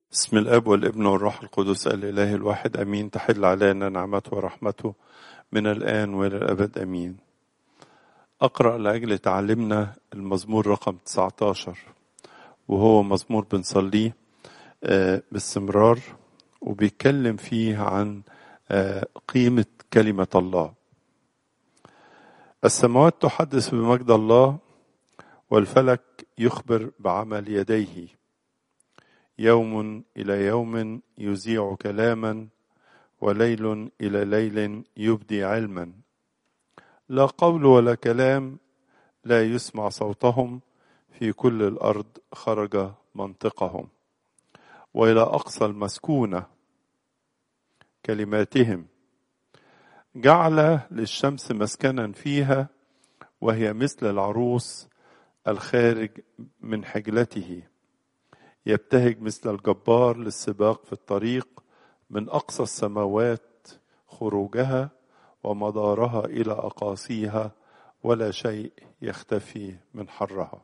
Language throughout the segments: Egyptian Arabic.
بسم الاب والابن والروح القدس الاله الواحد امين تحل علينا نعمته ورحمته من الان والى الابد امين اقرا لاجل تعلمنا المزمور رقم 19 وهو مزمور بنصليه باستمرار وبيتكلم فيه عن قيمه كلمه الله السماوات تحدث بمجد الله والفلك يخبر بعمل يديه يوم الى يوم يذيع كلاما وليل الى ليل يبدي علما لا قول ولا كلام لا يسمع صوتهم في كل الارض خرج منطقهم والى اقصى المسكونه كلماتهم جعل للشمس مسكنا فيها وهي مثل العروس الخارج من حجلته يبتهج مثل الجبار للسباق في الطريق من اقصى السماوات خروجها ومدارها الى اقاصيها ولا شيء يختفي من حرها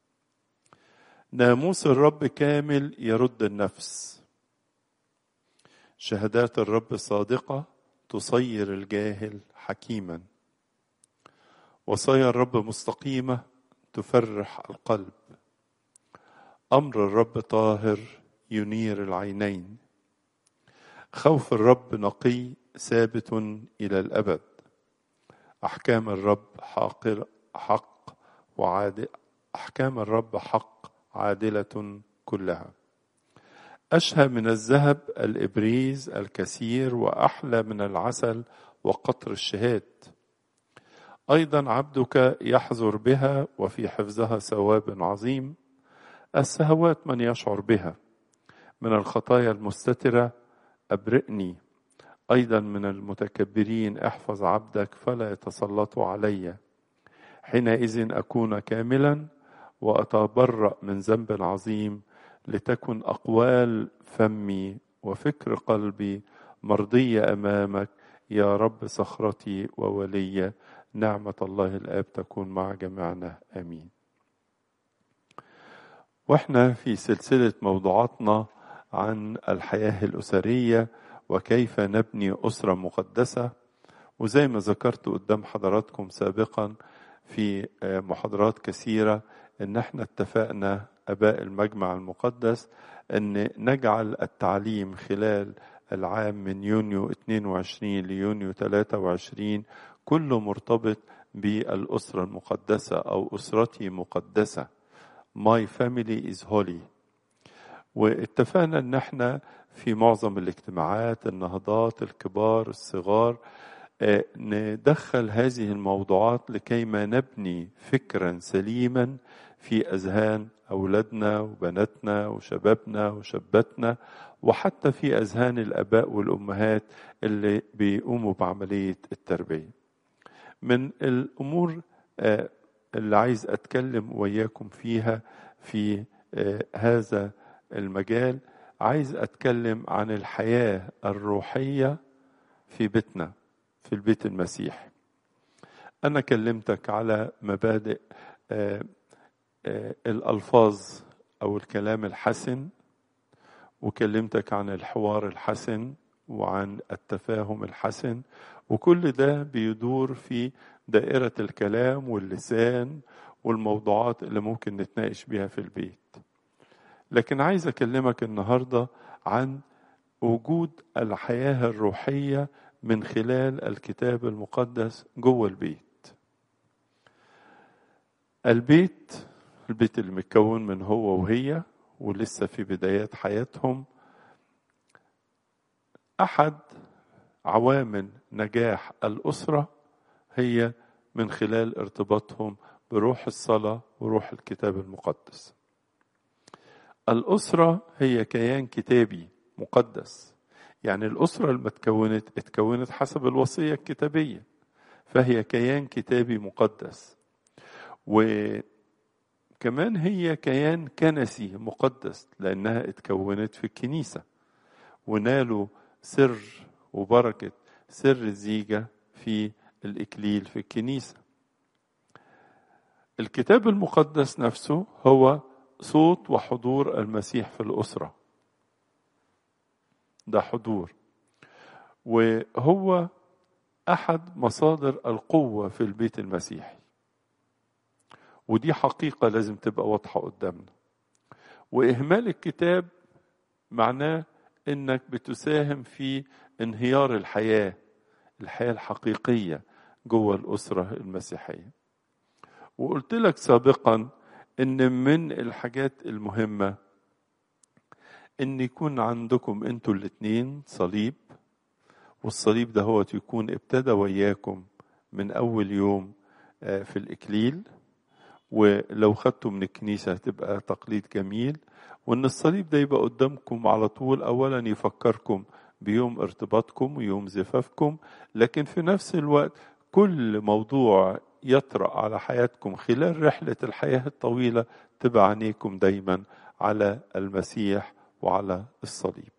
ناموس الرب كامل يرد النفس شهادات الرب صادقه تصير الجاهل حكيما وصايا الرب مستقيمه تفرح القلب امر الرب طاهر ينير العينين خوف الرب نقي ثابت الى الابد احكام الرب حق حق وعادل احكام الرب حق عادله كلها اشهى من الذهب الابريز الكثير واحلى من العسل وقطر الشهاد ايضا عبدك يحذر بها وفي حفظها ثواب عظيم السهوات من يشعر بها من الخطايا المستترة أبرئني أيضا من المتكبرين احفظ عبدك فلا يتسلطوا علي حينئذ أكون كاملا وأتبرأ من ذنب عظيم لتكن أقوال فمي وفكر قلبي مرضية أمامك يا رب صخرتي وولي نعمة الله الآب تكون مع جميعنا آمين واحنا في سلسله موضوعاتنا عن الحياه الاسريه وكيف نبني اسره مقدسه وزي ما ذكرت قدام حضراتكم سابقا في محاضرات كثيره ان احنا اتفقنا اباء المجمع المقدس ان نجعل التعليم خلال العام من يونيو 22 ليونيو 23 كله مرتبط بالاسره المقدسه او اسرتي مقدسه My family is holy واتفقنا ان احنا في معظم الاجتماعات النهضات الكبار الصغار ندخل هذه الموضوعات لكي ما نبني فكرا سليما في اذهان اولادنا وبناتنا وشبابنا وشاباتنا وحتى في اذهان الاباء والامهات اللي بيقوموا بعمليه التربيه. من الامور اللي عايز اتكلم وياكم فيها في هذا المجال عايز اتكلم عن الحياه الروحيه في بيتنا في البيت المسيحي انا كلمتك على مبادئ الالفاظ او الكلام الحسن وكلمتك عن الحوار الحسن وعن التفاهم الحسن وكل ده بيدور في دائرة الكلام واللسان والموضوعات اللي ممكن نتناقش بيها في البيت لكن عايز أكلمك النهاردة عن وجود الحياة الروحية من خلال الكتاب المقدس جوه البيت البيت البيت اللي متكون من هو وهي ولسه في بدايات حياتهم أحد عوامل نجاح الأسرة هي من خلال ارتباطهم بروح الصلاة وروح الكتاب المقدس. الأسرة هي كيان كتابي مقدس. يعني الأسرة اللي اتكونت اتكونت حسب الوصية الكتابية. فهي كيان كتابي مقدس. وكمان هي كيان كنسي مقدس لأنها اتكونت في الكنيسة. ونالوا سر وبركة سر الزيجة في الإكليل في الكنيسة. الكتاب المقدس نفسه هو صوت وحضور المسيح في الأسرة. ده حضور وهو احد مصادر القوه في البيت المسيحي ودي حقيقه لازم تبقى واضحه قدامنا واهمال الكتاب معناه انك بتساهم في انهيار الحياه الحياه الحقيقيه جوه الاسره المسيحيه وقلت لك سابقا ان من الحاجات المهمه ان يكون عندكم انتوا الاثنين صليب والصليب ده هو يكون ابتدى وياكم من اول يوم في الاكليل ولو خدته من الكنيسه هتبقى تقليد جميل وان الصليب ده يبقى قدامكم على طول اولا يفكركم بيوم ارتباطكم ويوم زفافكم لكن في نفس الوقت كل موضوع يطرأ على حياتكم خلال رحلة الحياة الطويلة تبقى عينيكم دايما على المسيح وعلى الصليب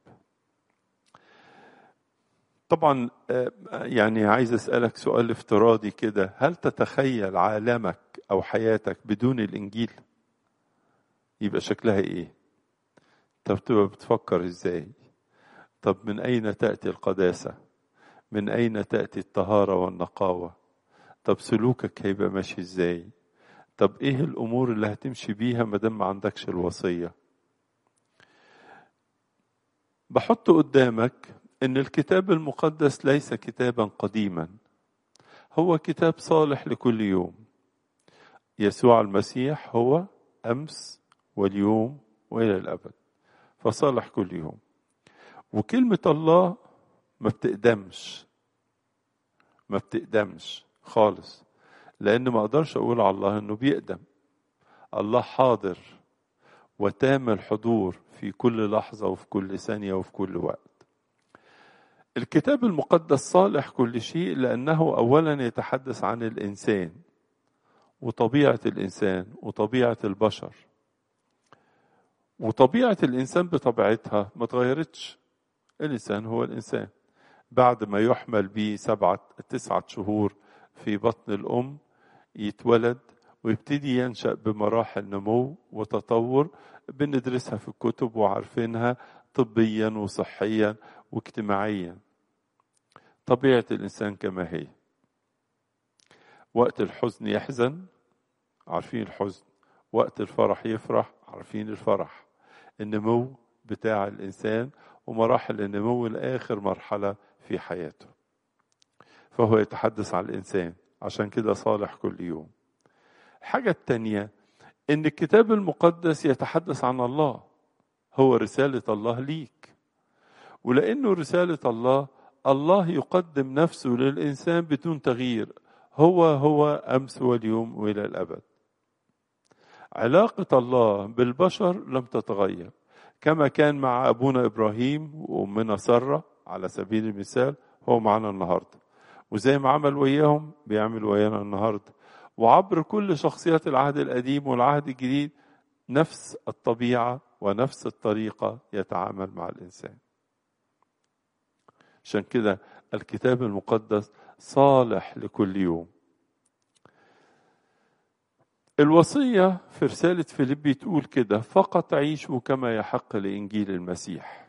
طبعا يعني عايز اسالك سؤال افتراضي كده هل تتخيل عالمك او حياتك بدون الانجيل يبقى شكلها ايه طب تبقى بتفكر ازاي طب من اين تاتي القداسه من اين تاتي الطهاره والنقاوه طب سلوكك هيبقى ماشي ازاي طب ايه الامور اللي هتمشي بيها ما دام ما عندكش الوصيه بحط قدامك ان الكتاب المقدس ليس كتابا قديما هو كتاب صالح لكل يوم يسوع المسيح هو امس واليوم والى الابد فصالح كل يوم وكلمه الله ما بتقدمش ما بتقدمش خالص لان ما اقدرش اقول على الله انه بيقدم الله حاضر وتام الحضور في كل لحظه وفي كل ثانيه وفي كل وقت الكتاب المقدس صالح كل شيء لانه اولا يتحدث عن الانسان وطبيعه الانسان وطبيعه البشر وطبيعه الانسان بطبيعتها ما تغيرتش الانسان هو الانسان بعد ما يحمل به سبعه تسعه شهور في بطن الام يتولد ويبتدي ينشا بمراحل نمو وتطور بندرسها في الكتب وعارفينها طبيا وصحيا واجتماعيا طبيعه الانسان كما هي وقت الحزن يحزن عارفين الحزن وقت الفرح يفرح عارفين الفرح النمو بتاع الانسان ومراحل النمو لاخر مرحله في حياته فهو يتحدث عن الانسان عشان كده صالح كل يوم الحاجه الثانيه ان الكتاب المقدس يتحدث عن الله هو رساله الله ليك ولانه رساله الله الله يقدم نفسه للانسان بدون تغيير هو هو امس واليوم والى الابد علاقه الله بالبشر لم تتغير كما كان مع ابونا ابراهيم وامنا ساره على سبيل المثال هو معنا النهارده وزي ما عمل وياهم بيعمل ويانا النهارده وعبر كل شخصيات العهد القديم والعهد الجديد نفس الطبيعه ونفس الطريقه يتعامل مع الانسان عشان كده الكتاب المقدس صالح لكل يوم الوصية في رسالة فيليبي تقول كده فقط عيشوا كما يحق لإنجيل المسيح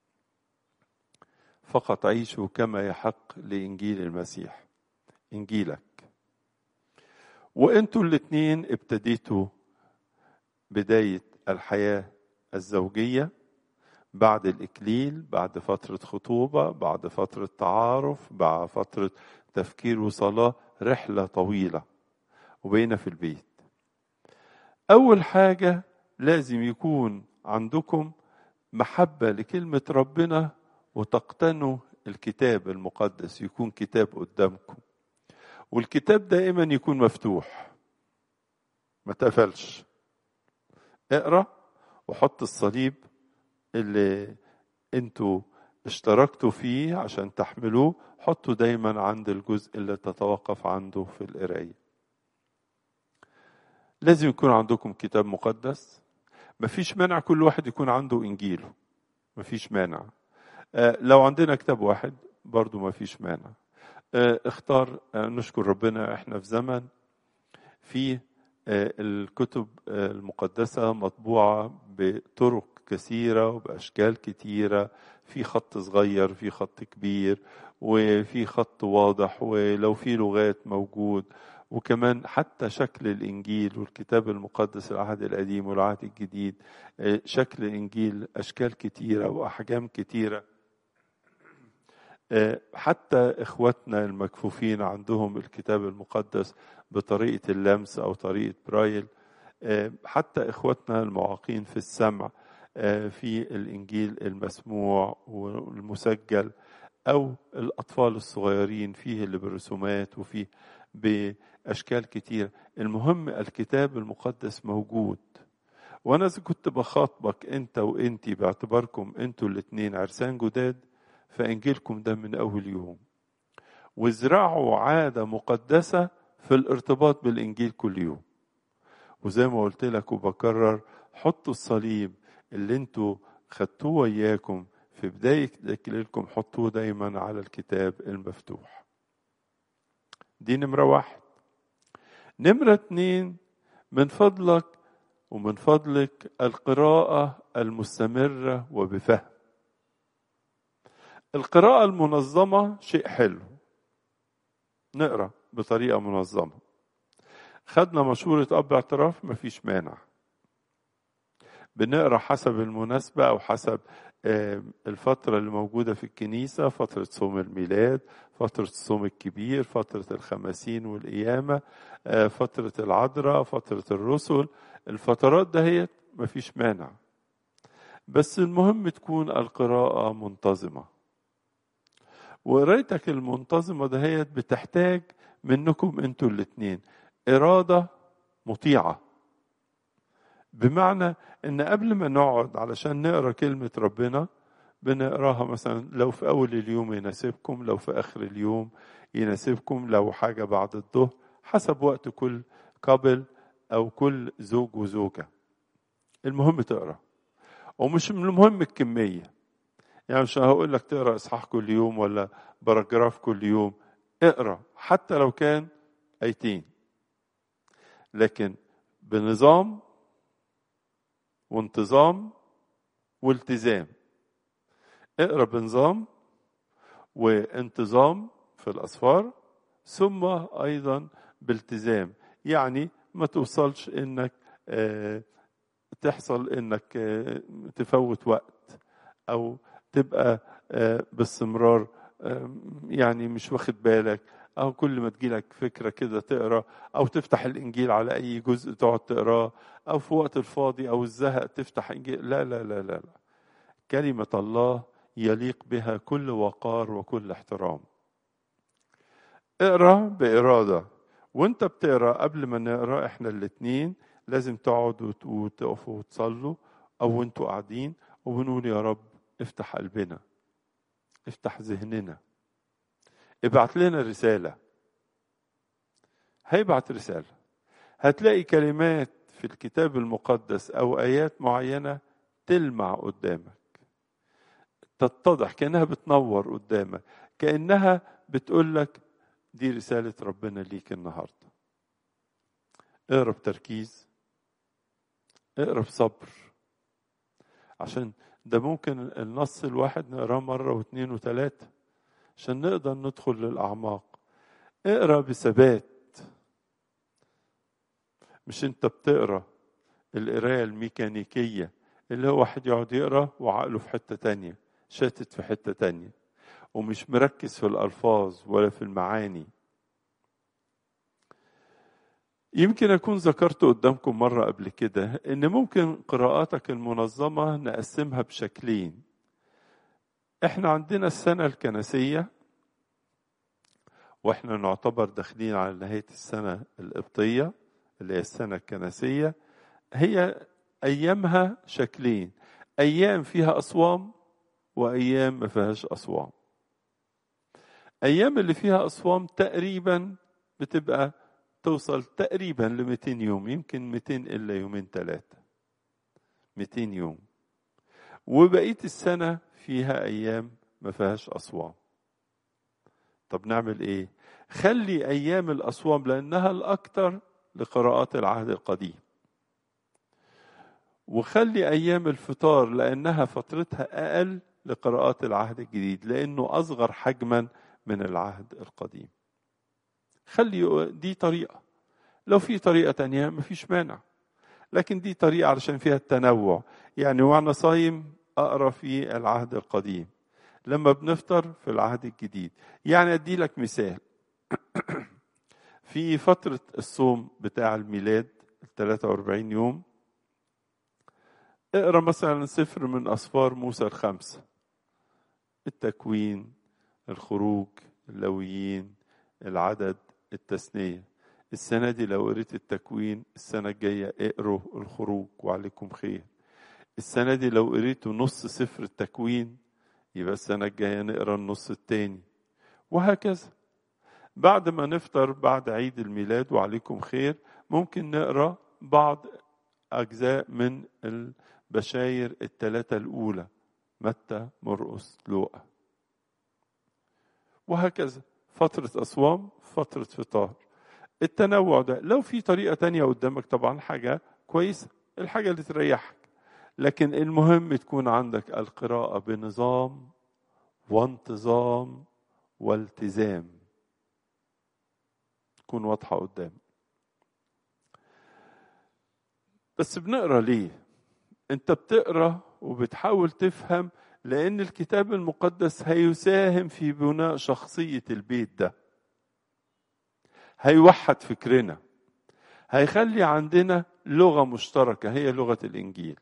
فقط عيشوا كما يحق لإنجيل المسيح إنجيلك وانتوا الاتنين ابتديتوا بداية الحياة الزوجية بعد الإكليل بعد فترة خطوبة بعد فترة تعارف بعد فترة تفكير وصلاة رحلة طويلة وبقينا في البيت أول حاجة لازم يكون عندكم محبة لكلمة ربنا وتقتنوا الكتاب المقدس يكون كتاب قدامكم والكتاب دائما يكون مفتوح ما تقفلش اقرا وحط الصليب اللي انتوا اشتركتوا فيه عشان تحملوه حطوا دايما عند الجزء اللي تتوقف عنده في القرايه لازم يكون عندكم كتاب مقدس مفيش مانع كل واحد يكون عنده انجيله مفيش مانع آه لو عندنا كتاب واحد برضو مفيش مانع آه اختار آه نشكر ربنا احنا في زمن في الكتب المقدسة مطبوعة بطرق كثيرة وبأشكال كتيرة في خط صغير في خط كبير وفي خط واضح ولو في لغات موجود وكمان حتى شكل الإنجيل والكتاب المقدس العهد القديم والعهد الجديد شكل الإنجيل أشكال كتيرة وأحجام كتيرة حتى إخواتنا المكفوفين عندهم الكتاب المقدس بطريقة اللمس أو طريقة برايل حتى إخواتنا المعاقين في السمع في الإنجيل المسموع والمسجل أو الأطفال الصغيرين فيه اللي برسومات وفيه بأشكال كتير المهم الكتاب المقدس موجود وأنا إذا كنت بخاطبك أنت وأنتي باعتباركم أنتوا الاتنين عرسان جداد فإنجيلكم ده من أول يوم وازرعوا عادة مقدسة في الارتباط بالإنجيل كل يوم وزي ما قلت لك وبكرر حطوا الصليب اللي انتوا خدتوه وياكم في بداية تكليلكم حطوه دايما على الكتاب المفتوح دي نمرة واحد نمرة اتنين من فضلك ومن فضلك القراءة المستمرة وبفهم القراءة المنظمة شيء حلو نقرا بطريقة منظمة خدنا مشورة أب اعتراف مفيش مانع بنقرا حسب المناسبة أو حسب الفترة اللي موجودة في الكنيسة فترة صوم الميلاد فترة الصوم الكبير فترة الخمسين والقيامة فترة العذراء فترة الرسل الفترات دهيت مفيش مانع بس المهم تكون القراءة منتظمة وقرايتك المنتظمة دهيت بتحتاج منكم انتوا الاتنين إرادة مطيعة بمعنى ان قبل ما نقعد علشان نقرا كلمه ربنا بنقراها مثلا لو في اول اليوم يناسبكم لو في اخر اليوم يناسبكم لو حاجه بعد الظهر حسب وقت كل قبل او كل زوج وزوجه المهم تقرا ومش من المهم الكميه يعني مش هقول لك تقرا اصحاح كل يوم ولا باراجراف كل يوم اقرا حتى لو كان ايتين لكن بنظام وانتظام والتزام اقرا بنظام وانتظام في الاسفار ثم ايضا بالتزام يعني ما توصلش انك تحصل انك تفوت وقت او تبقى باستمرار يعني مش واخد بالك او كل ما تجيلك فكره كده تقرا او تفتح الانجيل على اي جزء تقعد تقراه او في وقت الفاضي او الزهق تفتح انجيل لا لا لا لا, لا. كلمه الله يليق بها كل وقار وكل احترام اقرا باراده وانت بتقرا قبل ما نقرا احنا الاتنين لازم تقعدوا وتقفوا وتصلوا او انتوا قاعدين وبنقول يا رب افتح قلبنا افتح ذهننا ابعت لنا رسالة هيبعت رسالة هتلاقي كلمات في الكتاب المقدس أو آيات معينة تلمع قدامك تتضح كأنها بتنور قدامك كأنها بتقول لك دي رسالة ربنا ليك النهاردة اقرا بتركيز اقرا بصبر عشان ده ممكن النص الواحد نقراه مرة واثنين وثلاثة عشان نقدر ندخل للأعماق اقرا بثبات مش انت بتقرا القراية الميكانيكية اللي هو واحد يقعد يقرا وعقله في حتة تانية شاتت في حتة تانية ومش مركز في الألفاظ ولا في المعاني يمكن أكون ذكرت قدامكم مرة قبل كده إن ممكن قراءاتك المنظمة نقسمها بشكلين احنا عندنا السنة الكنسية واحنا نعتبر داخلين على نهاية السنة القبطية اللي هي السنة الكنسية هي أيامها شكلين أيام فيها أصوام وأيام ما فيهاش أصوام أيام اللي فيها أصوام تقريبا بتبقى توصل تقريبا ل 200 يوم يمكن 200 إلا يومين ثلاثة 200 يوم وبقية السنة فيها أيام ما فيهاش أصوام طب نعمل إيه خلي أيام الأصوام لأنها الأكثر لقراءات العهد القديم وخلي أيام الفطار لأنها فترتها أقل لقراءات العهد الجديد لأنه أصغر حجما من العهد القديم خلي دي طريقة لو في طريقة تانية مفيش مانع لكن دي طريقة علشان فيها التنوع يعني وأنا صايم أقرأ في العهد القديم لما بنفطر في العهد الجديد يعني أدي لك مثال في فترة الصوم بتاع الميلاد 43 يوم اقرا مثلا سفر من أسفار موسى الخمسة التكوين الخروج اللويين العدد التثنية السنة دي لو قريت التكوين السنة الجاية اقروا الخروج وعليكم خير السنة دي لو قريتوا نص سفر التكوين يبقى السنة الجاية نقرا النص التاني وهكذا بعد ما نفطر بعد عيد الميلاد وعليكم خير ممكن نقرا بعض أجزاء من البشاير الثلاثة الأولى متى مرقس لوقا وهكذا فترة أصوام فترة فطار التنوع ده لو في طريقة تانية قدامك طبعا حاجة كويسة الحاجة اللي تريحك لكن المهم تكون عندك القراءة بنظام وانتظام والتزام تكون واضحة قدام بس بنقرا ليه انت بتقرا وبتحاول تفهم لان الكتاب المقدس هيساهم في بناء شخصيه البيت ده هيوحد فكرنا هيخلي عندنا لغه مشتركه هي لغه الانجيل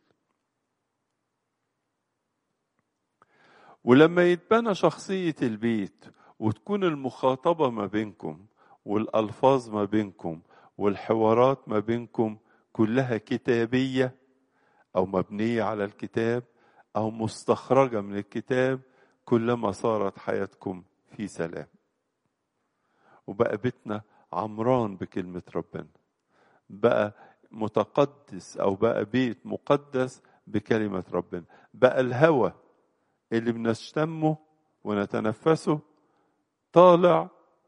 ولما يتبنى شخصيه البيت وتكون المخاطبه ما بينكم والالفاظ ما بينكم والحوارات ما بينكم كلها كتابيه او مبنيه على الكتاب او مستخرجه من الكتاب كلما صارت حياتكم في سلام وبقى بيتنا عمران بكلمه ربنا بقى متقدس او بقى بيت مقدس بكلمه ربنا بقى الهوى اللي بنشتمه ونتنفسه طالع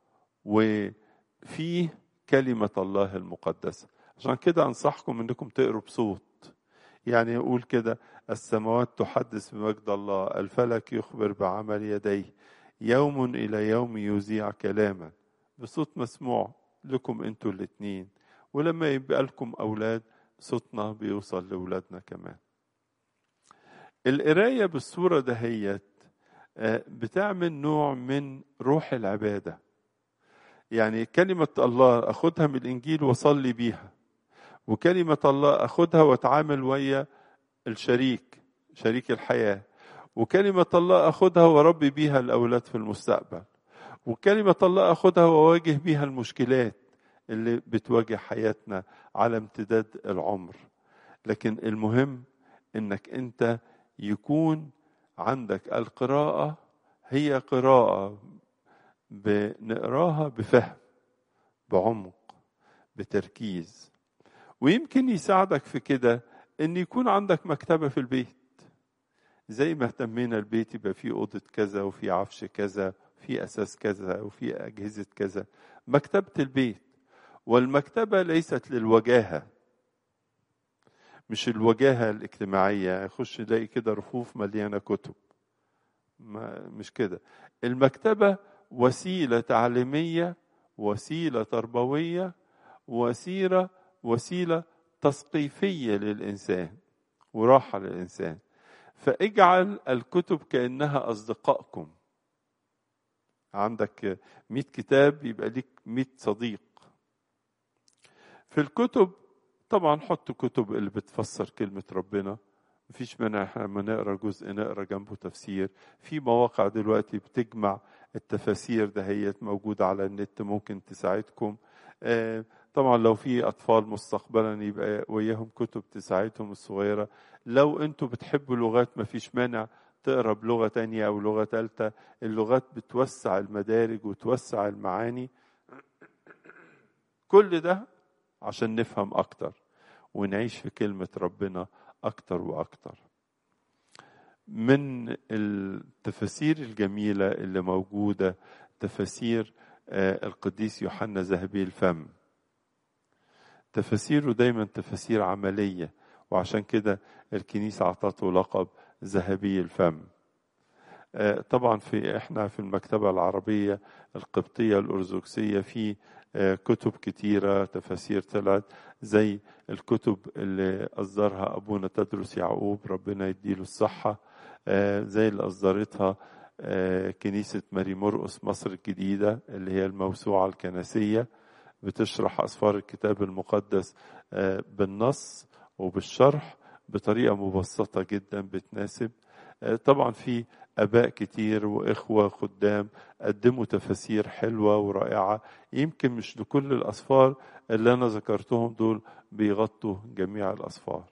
وفيه كلمه الله المقدسه عشان كده انصحكم انكم تقروا بصوت يعني يقول كده السماوات تحدث بمجد الله الفلك يخبر بعمل يديه يوم الى يوم يذيع كلاما بصوت مسموع لكم انتوا الاتنين ولما يبقى لكم اولاد صوتنا بيوصل لاولادنا كمان القرايه بالصوره دهيت بتعمل نوع من روح العباده يعني كلمه الله اخدها من الانجيل واصلي بيها وكلمة الله أخدها وأتعامل ويا الشريك شريك الحياة وكلمة الله أخدها وأربي بيها الأولاد في المستقبل وكلمة الله أخدها وأواجه بيها المشكلات اللي بتواجه حياتنا على امتداد العمر لكن المهم انك انت يكون عندك القراءة هي قراءة بنقراها بفهم بعمق بتركيز ويمكن يساعدك في كده ان يكون عندك مكتبه في البيت زي ما اهتمينا البيت يبقى فيه اوضه كذا وفي عفش كذا في اساس كذا وفي اجهزه كذا مكتبه البيت والمكتبه ليست للوجاهه مش الوجاهه الاجتماعيه يخش يلاقي كده رفوف مليانه كتب ما مش كده المكتبه وسيله تعليميه وسيله تربويه وسيله وسيله تثقيفيه للانسان وراحه للانسان فاجعل الكتب كانها اصدقائكم عندك 100 كتاب يبقى ليك 100 صديق في الكتب طبعا حط كتب اللي بتفسر كلمة ربنا مفيش مانع احنا لما نقرا جزء نقرا جنبه تفسير في مواقع دلوقتي بتجمع التفاسير دهيت موجودة على النت ممكن تساعدكم آه طبعا لو في اطفال مستقبلا يبقى وياهم كتب تساعدهم الصغيره لو انتوا بتحبوا لغات ما فيش مانع تقرا بلغه تانية او لغه ثالثه اللغات بتوسع المدارج وتوسع المعاني كل ده عشان نفهم اكتر ونعيش في كلمه ربنا اكتر واكتر من التفاسير الجميله اللي موجوده تفاسير القديس يوحنا ذهبي الفم تفاسيره دايما تفاسير عملية وعشان كده الكنيسة أعطته لقب ذهبي الفم طبعا في احنا في المكتبة العربية القبطية الأرثوذكسية في كتب كتيرة تفاسير طلعت زي الكتب اللي أصدرها أبونا تدرس يعقوب ربنا يديله الصحة زي اللي أصدرتها كنيسة ماري مرقس مصر الجديدة اللي هي الموسوعة الكنسية بتشرح أسفار الكتاب المقدس بالنص وبالشرح بطريقة مبسطة جدا بتناسب طبعا في اباء كتير واخوه خدام قدموا تفاسير حلوه ورائعه يمكن مش لكل الاصفار اللي انا ذكرتهم دول بيغطوا جميع الاصفار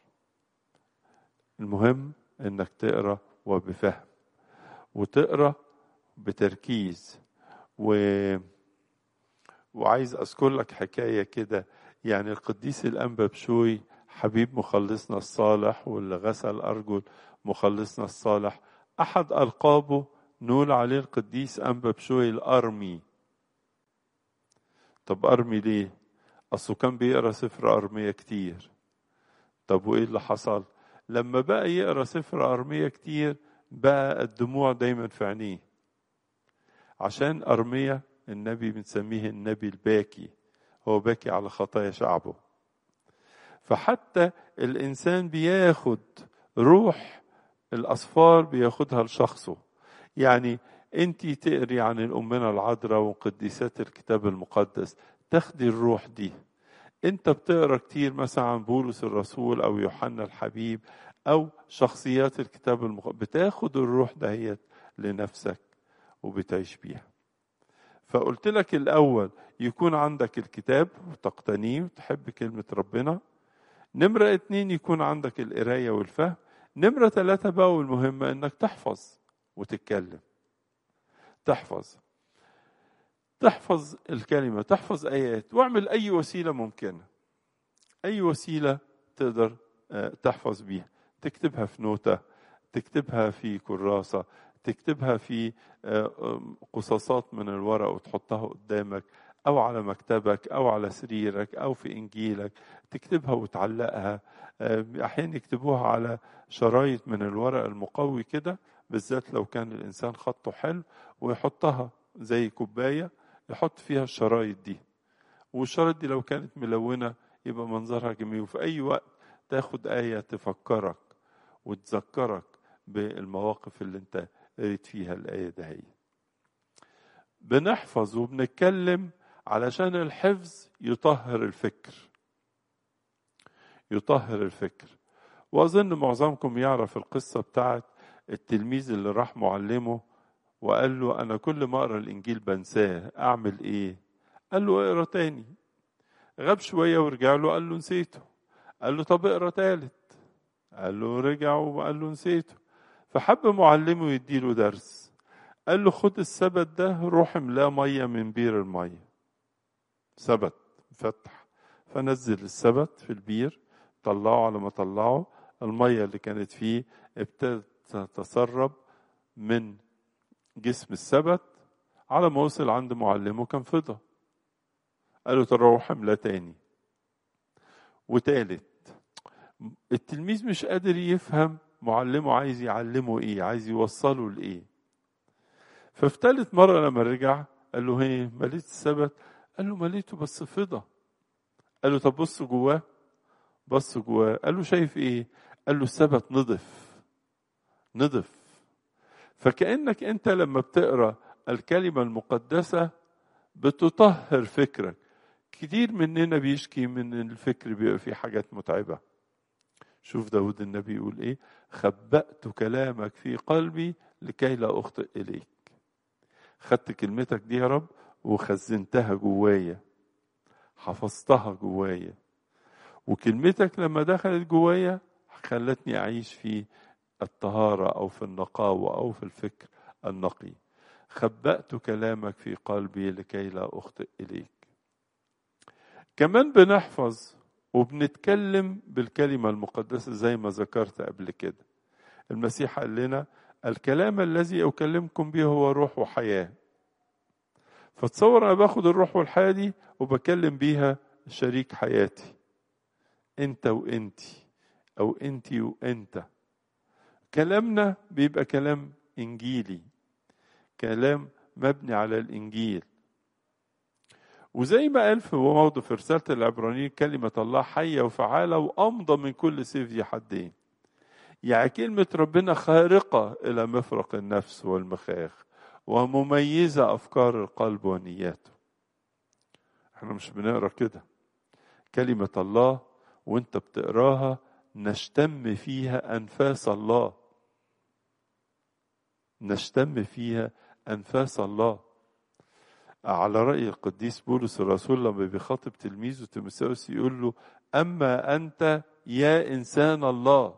المهم انك تقرا وبفهم وتقرا بتركيز و وعايز اذكر لك حكايه كده يعني القديس الانبا بشوي حبيب مخلصنا الصالح واللي غسل ارجل مخلصنا الصالح أحد ألقابه نقول عليه القديس أنبا بشوي الأرمي طب أرمي ليه؟ أصله كان بيقرأ سفر أرمية كتير طب وإيه اللي حصل؟ لما بقى يقرأ سفر أرمية كتير بقى الدموع دايما في عينيه عشان أرمية النبي بنسميه النبي الباكي هو باكي على خطايا شعبه فحتى الإنسان بياخد روح الأصفار بياخدها لشخصه يعني أنت تقري عن الأمنا العذراء وقديسات الكتاب المقدس تاخدي الروح دي أنت بتقرا كتير مثلا عن بولس الرسول أو يوحنا الحبيب أو شخصيات الكتاب المقدس بتاخد الروح دهيت لنفسك وبتعيش بيها فقلت لك الأول يكون عندك الكتاب وتقتنيه وتحب كلمة ربنا نمرة اتنين يكون عندك القراية والفهم نمرة ثلاثة بقى والمهمة إنك تحفظ وتتكلم تحفظ تحفظ الكلمة تحفظ آيات واعمل أي وسيلة ممكنة أي وسيلة تقدر تحفظ بيها تكتبها في نوتة تكتبها في كراسة تكتبها في قصاصات من الورق وتحطها قدامك أو على مكتبك أو على سريرك أو في إنجيلك تكتبها وتعلقها أحيانا يكتبوها على شرايط من الورق المقوي كده بالذات لو كان الإنسان خطه حلو ويحطها زي كوباية يحط فيها الشرايط دي والشرايط دي لو كانت ملونة يبقى منظرها جميل وفي أي وقت تاخد آية تفكرك وتذكرك بالمواقف اللي انت قريت فيها الآية دهي بنحفظ وبنتكلم علشان الحفظ يطهر الفكر يطهر الفكر وأظن معظمكم يعرف القصة بتاعت التلميذ اللي راح معلمه وقال له أنا كل ما أقرأ الإنجيل بنساه أعمل إيه؟ قال له اقرأ تاني غاب شوية ورجع له قال له نسيته قال له طب اقرأ تالت قال له رجع وقال له نسيته فحب معلمه يديله درس قال له خد السبت ده روح املاه ميه من بير الميه سبت فتح فنزل السبت في البير طلعه على ما طلعه الميه اللي كانت فيه ابتدت تتسرب من جسم السبت على ما وصل عند معلمه كان فضة قال له تروح املاه تاني وتالت التلميذ مش قادر يفهم معلمه عايز يعلمه ايه عايز يوصله لايه ففي ثالث مرة لما رجع قال له هي مليت السبت قال له مليته بس فضة قال له طب بص جواه بص جواه قال له شايف ايه قال له السبت نضف نضف فكأنك انت لما بتقرا الكلمة المقدسة بتطهر فكرك كتير مننا بيشكي من الفكر بيبقى فيه حاجات متعبة شوف داود النبي يقول ايه خبأت كلامك في قلبي لكي لا أخطئ إليك خدت كلمتك دي يا رب وخزنتها جوايا حفظتها جوايا وكلمتك لما دخلت جوايا خلتني أعيش في الطهارة أو في النقاوة أو في الفكر النقي خبأت كلامك في قلبي لكي لا أخطئ إليك كمان بنحفظ وبنتكلم بالكلمة المقدسة زي ما ذكرت قبل كده المسيح قال لنا الكلام الذي أكلمكم به هو روح وحياة فتصور أنا باخد الروح والحياة دي وبكلم بيها شريك حياتي أنت وأنتي او انت وانت كلامنا بيبقى كلام انجيلي كلام مبني على الانجيل وزي ما قال في موضع في رساله العبرانيين كلمه الله حيه وفعاله وامضى من كل سيف ذي حدين يعني كلمه ربنا خارقه الى مفرق النفس والمخاخ ومميزه افكار القلب ونياته احنا مش بنقرا كده كلمه الله وانت بتقراها نشتم فيها انفاس الله نشتم فيها انفاس الله على راي القديس بولس الرسول لما بيخاطب تلميذه تيموثاوس يقول له اما انت يا انسان الله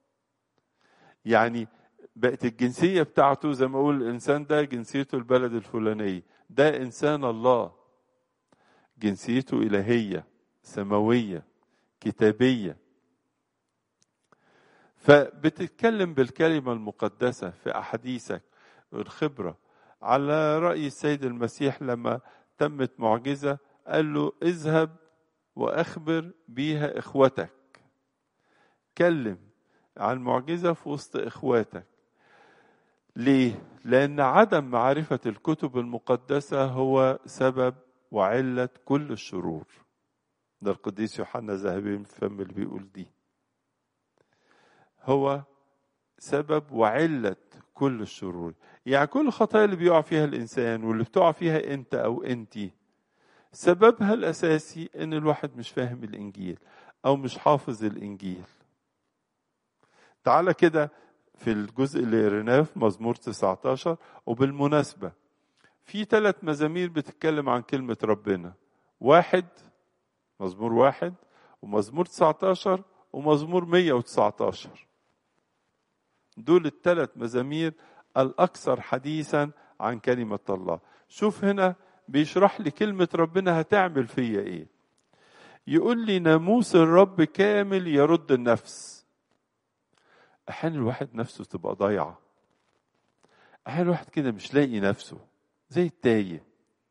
يعني بقت الجنسيه بتاعته زي ما اقول الانسان ده جنسيته البلد الفلانيه ده انسان الله جنسيته الهيه سماويه كتابيه فبتتكلم بالكلمة المقدسة في أحاديثك الخبرة على رأي السيد المسيح لما تمت معجزة قال له اذهب وأخبر بيها إخوتك كلم عن معجزة في وسط إخواتك ليه؟ لأن عدم معرفة الكتب المقدسة هو سبب وعلة كل الشرور ده القديس يوحنا ذهبي من فم اللي بيقول دي هو سبب وعلة كل الشرور يعني كل الخطايا اللي بيقع فيها الإنسان واللي بتقع فيها أنت أو أنتي سببها الأساسي إن الواحد مش فاهم الإنجيل أو مش حافظ الإنجيل تعالى كده في الجزء اللي قريناه في مزمور 19 وبالمناسبة في ثلاث مزامير بتتكلم عن كلمة ربنا واحد مزمور واحد ومزمور 19 ومزمور 119 دول الثلاث مزامير الأكثر حديثا عن كلمة الله شوف هنا بيشرح لي كلمة ربنا هتعمل فيا إيه يقول لي ناموس الرب كامل يرد النفس أحيانا الواحد نفسه تبقى ضايعة أحيانا الواحد كده مش لاقي نفسه زي التايه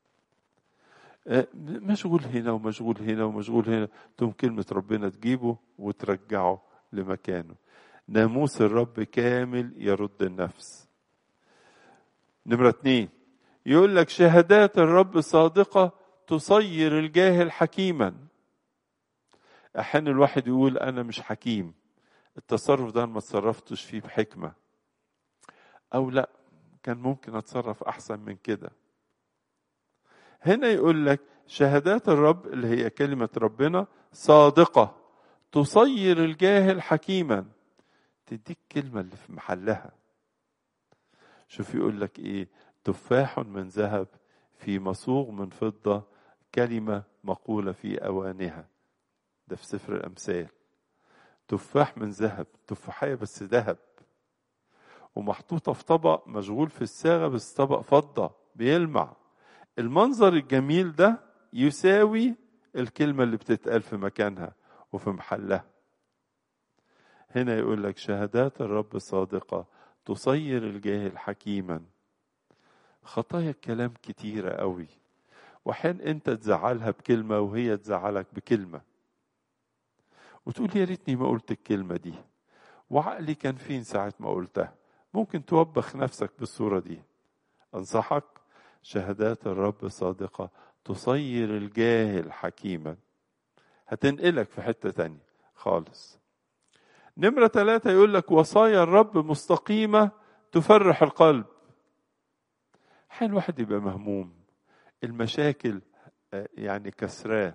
مشغول هنا ومشغول هنا ومشغول هنا تقوم كلمة ربنا تجيبه وترجعه لمكانه ناموس الرب كامل يرد النفس نمرة اتنين يقول لك شهادات الرب صادقة تصير الجاهل حكيما أحيانا الواحد يقول أنا مش حكيم التصرف ده ما تصرفتش فيه بحكمة أو لا كان ممكن أتصرف أحسن من كده هنا يقول لك شهادات الرب اللي هي كلمة ربنا صادقة تصير الجاهل حكيما تديك كلمة اللي في محلها شوف يقول لك ايه تفاح من ذهب في مصوغ من فضة كلمة مقولة في أوانها ده في سفر الأمثال تفاح من ذهب تفاحية بس ذهب ومحطوطة في طبق مشغول في الصاغة بس طبق فضة بيلمع المنظر الجميل ده يساوي الكلمة اللي بتتقال في مكانها وفي محلها هنا يقول لك شهادات الرب صادقة تصير الجاهل حكيما خطايا الكلام كتيرة قوي وحين انت تزعلها بكلمة وهي تزعلك بكلمة وتقول يا ريتني ما قلت الكلمة دي وعقلي كان فين ساعة ما قلتها ممكن توبخ نفسك بالصورة دي أنصحك شهادات الرب صادقة تصير الجاهل حكيما هتنقلك في حتة تانية خالص نمرة ثلاثة يقول لك وصايا الرب مستقيمة تفرح القلب حين الواحد يبقى مهموم المشاكل يعني كسراه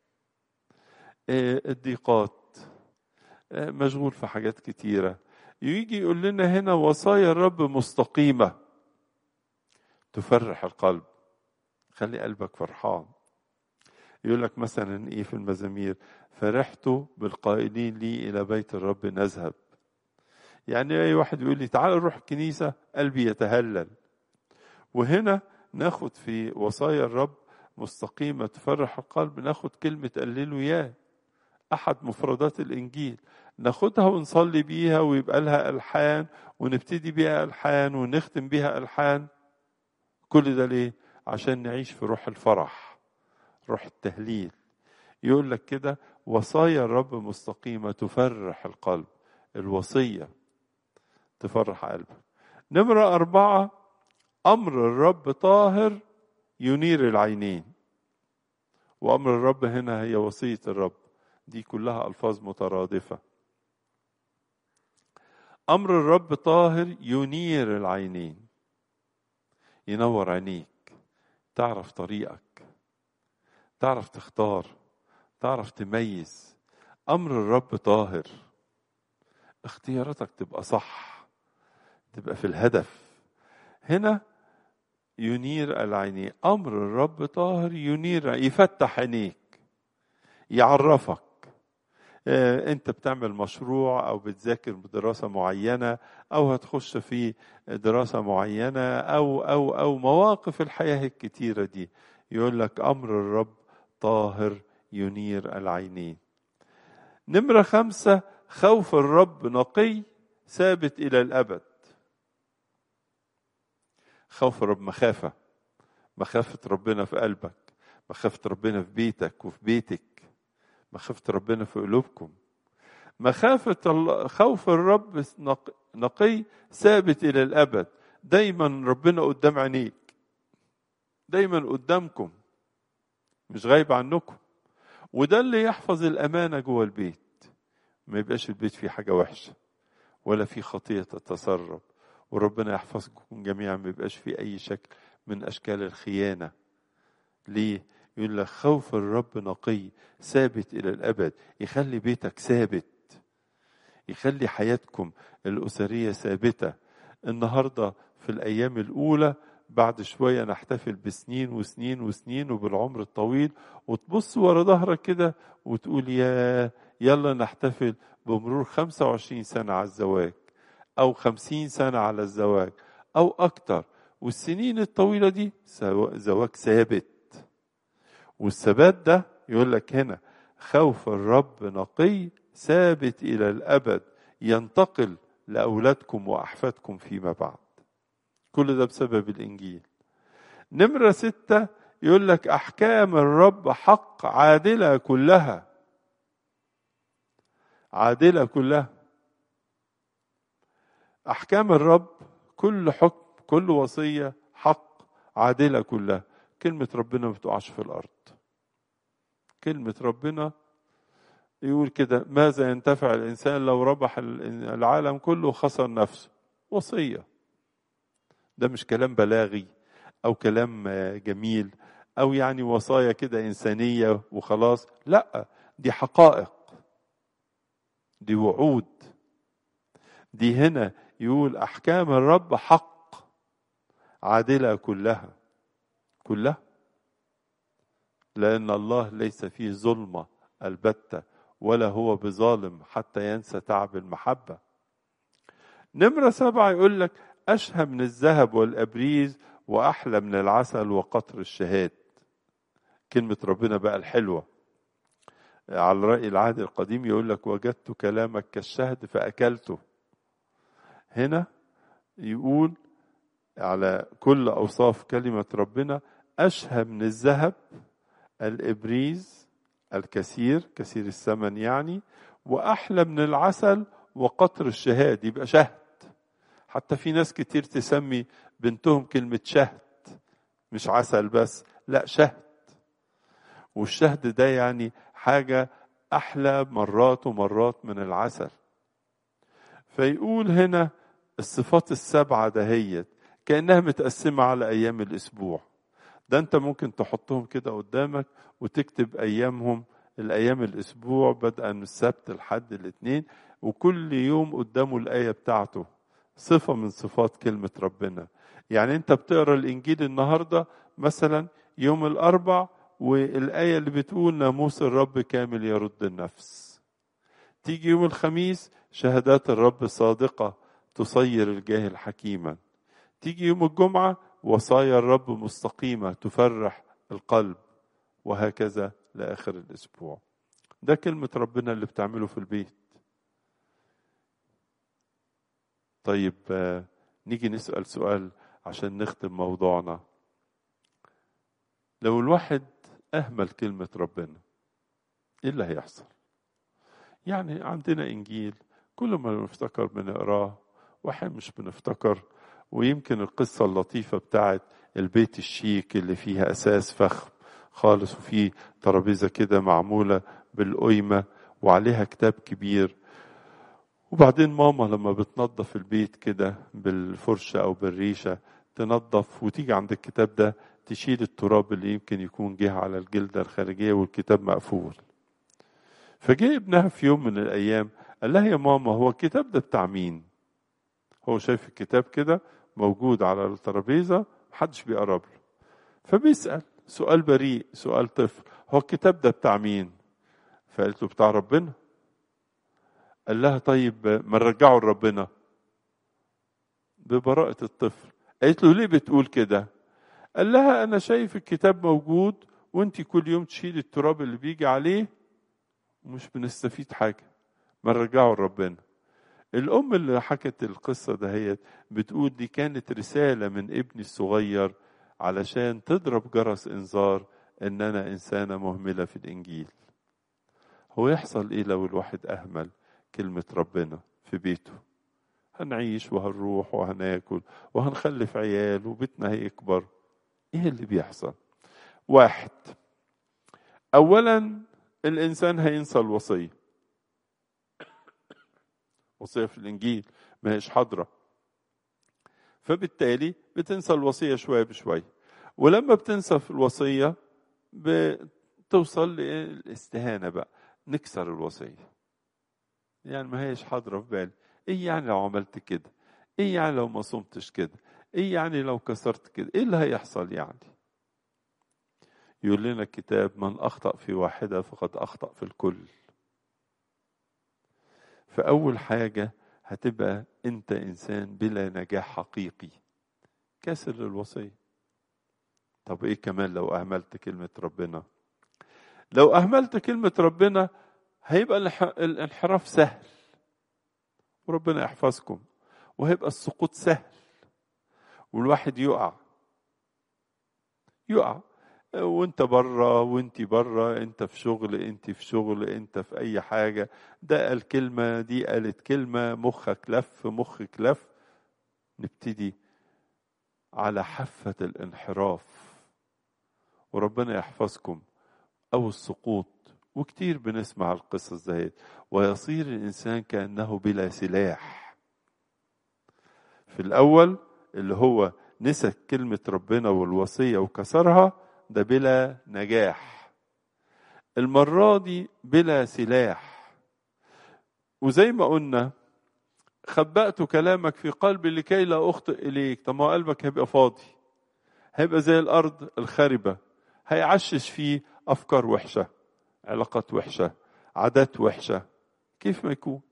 الضيقات مشغول في حاجات كتيرة يجي يقول لنا هنا وصايا الرب مستقيمة تفرح القلب خلي قلبك فرحان يقول لك مثلا ايه في المزامير فرحت بالقائلين لي الى بيت الرب نذهب يعني اي واحد يقول لي تعال نروح الكنيسه قلبي يتهلل وهنا ناخد في وصايا الرب مستقيمة تفرح القلب ناخد كلمة قللوا ياه أحد مفردات الإنجيل ناخدها ونصلي بيها ويبقى لها ألحان ونبتدي بيها ألحان ونختم بيها ألحان كل ده ليه؟ عشان نعيش في روح الفرح روح التهليل يقول لك كده وصايا الرب مستقيمة تفرح القلب الوصية تفرح قلبك نمرة أربعة أمر الرب طاهر ينير العينين وأمر الرب هنا هي وصية الرب دي كلها ألفاظ مترادفة أمر الرب طاهر ينير العينين ينور عينيك تعرف طريقك تعرف تختار تعرف تميز أمر الرب طاهر اختياراتك تبقى صح تبقى في الهدف هنا ينير العينين أمر الرب طاهر ينير يفتح عينيك يعرفك انت بتعمل مشروع او بتذاكر دراسه معينه او هتخش في دراسه معينه او او او مواقف الحياه الكتيره دي يقول لك امر الرب طاهر ينير العينين نمره خمسه خوف الرب نقي ثابت الى الابد خوف الرب مخافه مخافه ربنا في قلبك مخافه ربنا في بيتك وفي بيتك مخافة ربنا في قلوبكم مخافة خوف الرب نقي ثابت إلى الأبد دايما ربنا قدام عينيك دايما قدامكم مش غايب عنكم وده اللي يحفظ الأمانة جوه البيت ما يبقاش البيت فيه حاجة وحشة ولا فيه خطية تتسرب وربنا يحفظكم جميعا ما يبقاش فيه أي شكل من أشكال الخيانة ليه؟ يقول لك خوف الرب نقي ثابت الى الابد يخلي بيتك ثابت يخلي حياتكم الاسريه ثابته النهارده في الايام الاولى بعد شويه نحتفل بسنين وسنين وسنين وبالعمر الطويل وتبص ورا ظهرك كده وتقول يا يلا نحتفل بمرور 25 سنه على الزواج او 50 سنه على الزواج او اكتر والسنين الطويله دي زواج ثابت والثبات ده يقول لك هنا خوف الرب نقي ثابت الى الابد ينتقل لاولادكم واحفادكم فيما بعد كل ده بسبب الانجيل نمره سته يقول لك احكام الرب حق عادله كلها عادله كلها احكام الرب كل حكم كل وصيه حق عادله كلها كلمة ربنا ما بتقعش في الأرض كلمة ربنا يقول كده ماذا ينتفع الإنسان لو ربح العالم كله وخسر نفسه وصية ده مش كلام بلاغي أو كلام جميل أو يعني وصايا كده إنسانية وخلاص لا دي حقائق دي وعود دي هنا يقول أحكام الرب حق عادلة كلها كلها لأن الله ليس فيه ظلمة البتة ولا هو بظالم حتى ينسى تعب المحبة نمرة سبعة يقول لك أشهى من الذهب والأبريز وأحلى من العسل وقطر الشهاد كلمة ربنا بقى الحلوة على رأي العهد القديم يقول لك وجدت كلامك كالشهد فأكلته هنا يقول على كل أوصاف كلمة ربنا أشهى من الذهب الإبريز الكثير كثير الثمن يعني وأحلى من العسل وقطر الشهاد يبقى شهد حتى في ناس كتير تسمي بنتهم كلمة شهد مش عسل بس لا شهد والشهد ده يعني حاجة أحلى مرات ومرات من العسل فيقول هنا الصفات السبعة دهيت كأنها متقسمة على أيام الأسبوع ده أنت ممكن تحطهم كده قدامك وتكتب أيامهم الأيام الأسبوع بدءا من السبت لحد الاثنين وكل يوم قدامه الآية بتاعته صفة من صفات كلمة ربنا يعني أنت بتقرأ الإنجيل النهاردة مثلا يوم الأربع والآية اللي بتقول ناموس الرب كامل يرد النفس تيجي يوم الخميس شهادات الرب صادقة تصير الجاهل حكيما تيجي يوم الجمعة وصايا الرب مستقيمة تفرح القلب وهكذا لآخر الأسبوع ده كلمة ربنا اللي بتعمله في البيت طيب نيجي نسأل سؤال عشان نختم موضوعنا لو الواحد أهمل كلمة ربنا ايه اللي هيحصل يعني عندنا انجيل كل ما بنفتكر بنقراه واحيانا مش بنفتكر ويمكن القصة اللطيفة بتاعت البيت الشيك اللي فيها أساس فخم خالص وفيه ترابيزة كده معمولة بالقيمة وعليها كتاب كبير وبعدين ماما لما بتنظف البيت كده بالفرشة أو بالريشة تنظف وتيجي عند الكتاب ده تشيل التراب اللي يمكن يكون جه على الجلدة الخارجية والكتاب مقفول فجاء ابنها في يوم من الأيام قال لها يا ماما هو الكتاب ده بتاع مين هو شايف الكتاب كده موجود على الترابيزة محدش بيقرب له فبيسأل سؤال بريء سؤال طفل هو الكتاب ده بتاع مين فقالت له بتاع ربنا قال لها طيب ما نرجعه لربنا ببراءة الطفل قالت له ليه بتقول كده قال لها أنا شايف الكتاب موجود وانت كل يوم تشيل التراب اللي بيجي عليه ومش بنستفيد حاجة ما نرجعه لربنا الأم اللي حكت القصة دهيت بتقول دي كانت رسالة من ابني الصغير علشان تضرب جرس إنذار إن أنا إنسانة مهملة في الإنجيل هو يحصل إيه لو الواحد أهمل كلمة ربنا في بيته هنعيش وهنروح وهناكل وهنخلف عيال وبيتنا هيكبر ايه اللي بيحصل واحد اولا الانسان هينسى الوصيه وصيه في الانجيل ما هيش حاضره فبالتالي بتنسى الوصيه شويه بشويه ولما بتنسى في الوصيه بتوصل للاستهانه بقى نكسر الوصيه يعني ما هيش حاضره في بالي ايه يعني لو عملت كده ايه يعني لو ما صمتش كده ايه يعني لو كسرت كده ايه اللي هيحصل يعني يقول لنا الكتاب من اخطا في واحده فقد اخطا في الكل فاول حاجه هتبقى انت انسان بلا نجاح حقيقي كسر للوصيه طب ايه كمان لو اهملت كلمه ربنا لو اهملت كلمه ربنا هيبقى الانحراف سهل وربنا يحفظكم وهيبقى السقوط سهل والواحد يقع يقع وانت بره وانت بره انت في شغل انت في شغل انت في اي حاجه ده قال كلمه دي قالت كلمه مخك لف مخك لف نبتدي على حافه الانحراف وربنا يحفظكم او السقوط وكتير بنسمع القصص دهيت ويصير الإنسان كأنه بلا سلاح في الأول اللي هو نسى كلمة ربنا والوصية وكسرها ده بلا نجاح المرة دي بلا سلاح وزي ما قلنا خبأت كلامك في قلبي لكي لا أخطئ إليك طب ما قلبك هيبقى فاضي هيبقى زي الأرض الخربة هيعشش فيه أفكار وحشة علاقات وحشة عادات وحشة كيف ما يكون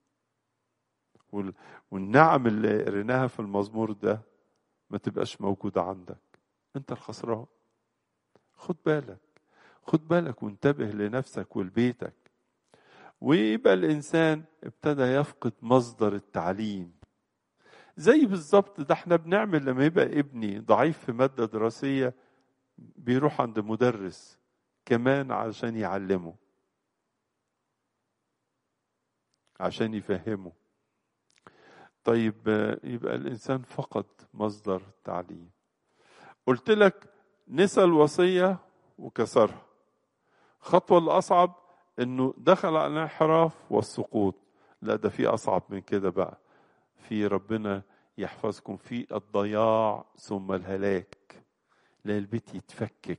والنعم اللي قريناها في المزمور ده ما تبقاش موجودة عندك انت الخسران خد بالك خد بالك وانتبه لنفسك ولبيتك ويبقى الإنسان ابتدى يفقد مصدر التعليم زي بالظبط ده احنا بنعمل لما يبقى ابني ضعيف في مادة دراسية بيروح عند مدرس كمان عشان يعلمه عشان يفهمه طيب يبقى الإنسان فقد مصدر التعليم قلت لك نسى الوصية وكسرها الخطوة الأصعب إنه دخل على الانحراف والسقوط لا ده في أصعب من كده بقى في ربنا يحفظكم في الضياع ثم الهلاك لا البيت يتفكك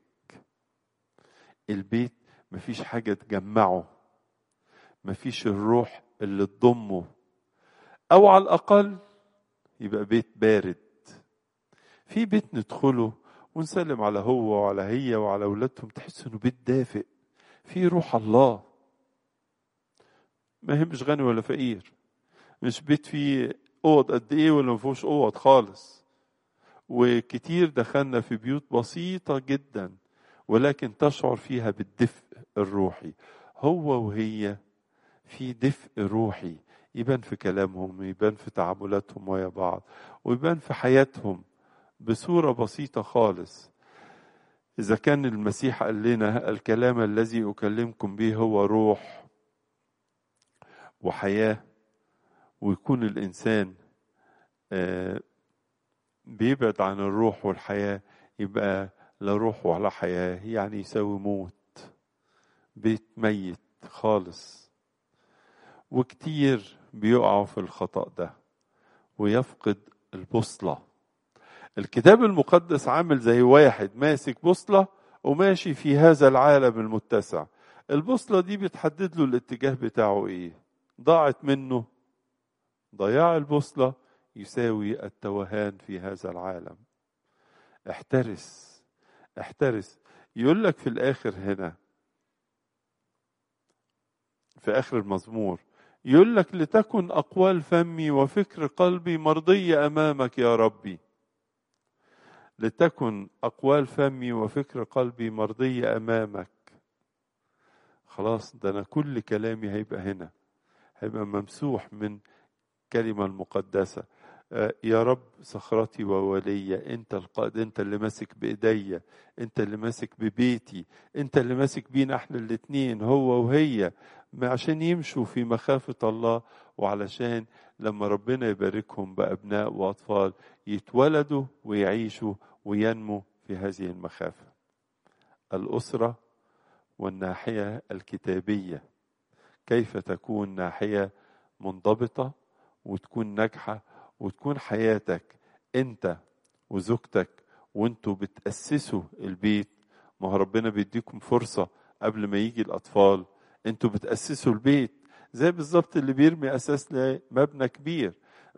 البيت مفيش حاجة تجمعه مفيش الروح اللي تضمه أو على الأقل يبقى بيت بارد في بيت ندخله ونسلم على هو وعلى هي وعلى أولادهم تحس إنه بيت دافئ في روح الله ما يهمش غني ولا فقير مش بيت فيه اوض قد ايه ولا ما فيهوش اوض خالص وكتير دخلنا في بيوت بسيطه جدا ولكن تشعر فيها بالدفء الروحي هو وهي في دفء روحي يبان في كلامهم يبان في تعاملاتهم ويا بعض ويبان في حياتهم بصورة بسيطة خالص إذا كان المسيح قال لنا الكلام الذي أكلمكم به هو روح وحياة ويكون الإنسان بيبعد عن الروح والحياة يبقى لا روح ولا حياة يعني يساوي موت بيت ميت خالص وكتير بيقعوا في الخطأ ده ويفقد البوصلة الكتاب المقدس عامل زي واحد ماسك بوصلة وماشي في هذا العالم المتسع البوصلة دي بتحدد له الاتجاه بتاعه ايه ضاعت منه ضياع البوصلة يساوي التوهان في هذا العالم احترس احترس يقول لك في الاخر هنا في اخر المزمور يقول لك لتكن اقوال فمي وفكر قلبي مرضيه امامك يا ربي لتكن اقوال فمي وفكر قلبي مرضيه امامك خلاص ده انا كل كلامي هيبقى هنا هيبقى ممسوح من كلمه المقدسه يا رب صخرتي وولية انت القائد انت اللي ماسك بايديا انت اللي ماسك ببيتي انت اللي ماسك بينا احنا الاتنين هو وهي عشان يمشوا في مخافة الله وعلشان لما ربنا يباركهم بأبناء وأطفال يتولدوا ويعيشوا وينموا في هذه المخافة الأسرة والناحية الكتابية كيف تكون ناحية منضبطة وتكون ناجحة وتكون حياتك انت وزوجتك وانتوا بتأسسوا البيت ما هو ربنا بيديكم فرصة قبل ما يجي الأطفال انتوا بتأسسوا البيت زي بالظبط اللي بيرمي أساس لمبنى كبير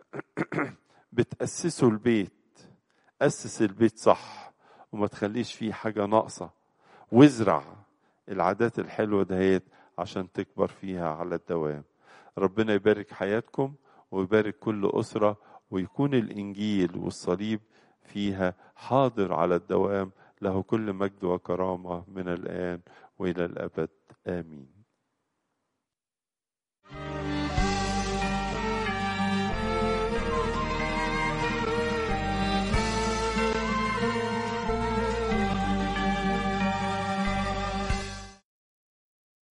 بتأسسوا البيت أسس البيت صح وما تخليش فيه حاجة ناقصة وازرع العادات الحلوة دهيت عشان تكبر فيها على الدوام ربنا يبارك حياتكم ويبارك كل أسرة ويكون الإنجيل والصليب فيها حاضر على الدوام له كل مجد وكرامة من الآن وإلى الأبد آمين